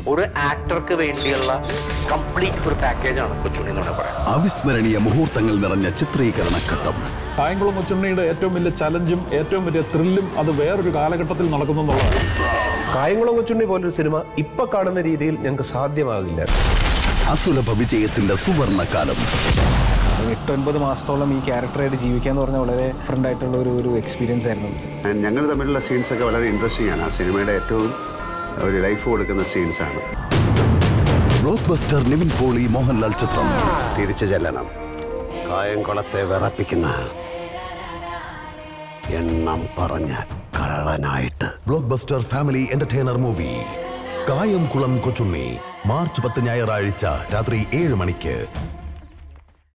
ഒരു ആക്ടർക്ക് വേണ്ടിയുള്ള കംപ്ലീറ്റ് ഒരു പാക്കേജാണ് കൊച്ചുണ്ണി എന്ന് വേണമെങ്കിൽ പറയാം അവിസ്മരണീയ മുഹൂർത്തങ്ങൾ നിറഞ്ഞ ചിത്രീകരണ ഘട്ടം കായംകുളം കൊച്ചുണ്ണിയുടെ ഏറ്റവും വലിയ ചലഞ്ചും ഏറ്റവും വലിയ ത്രില്ലും അത് വേറൊരു കാലഘട്ടത്തിൽ നടക്കുന്നു എന്നുള്ളതാണ് കായംകുളം കൊച്ചുണ്ണി പോലൊരു സിനിമ ഇപ്പൊ കാണുന്ന രീതിയിൽ ഞങ്ങൾക്ക് സാധ്യമാകില്ല അസുലഭ വിജയത്തിന്റെ സുവർണകാലം എട്ടൊൻപത് മാസത്തോളം ഈ ക്യാരക്ടറായിട്ട് ജീവിക്കുക എന്ന് പറഞ്ഞാൽ വളരെ ഡിഫറെൻ്റ് ആയിട്ടുള്ള ഒരു ഒരു എക്സ്പീരിയൻസ് ആയിരുന്നു ഞങ്ങൾ തമ്മിലുള്ള സീൻസ് ഒക്കെ വളരെ ഇൻട്രസ്റ്റിംഗ് ആണ് ആ സിനിമയുടെ ഏറ്റവും ഒരു ലൈഫ് കൊടുക്കുന്ന സീൻസ് ആണ് ബ്ലോക്ക് ബസ്റ്റർ നിവിൻ പോളി മോഹൻലാൽ ചിത്രം തിരിച്ചു ചെല്ലണം കായംകുളത്തെ വിറപ്പിക്കുന്ന എണ്ണം പറഞ്ഞാൽ കള്ളനായിട്ട് blockbuster family entertainer movie Kayamkulam Kochunni March പത്ത് ഞായറാഴ്ച രാത്രി ഏഴ് മണിക്ക്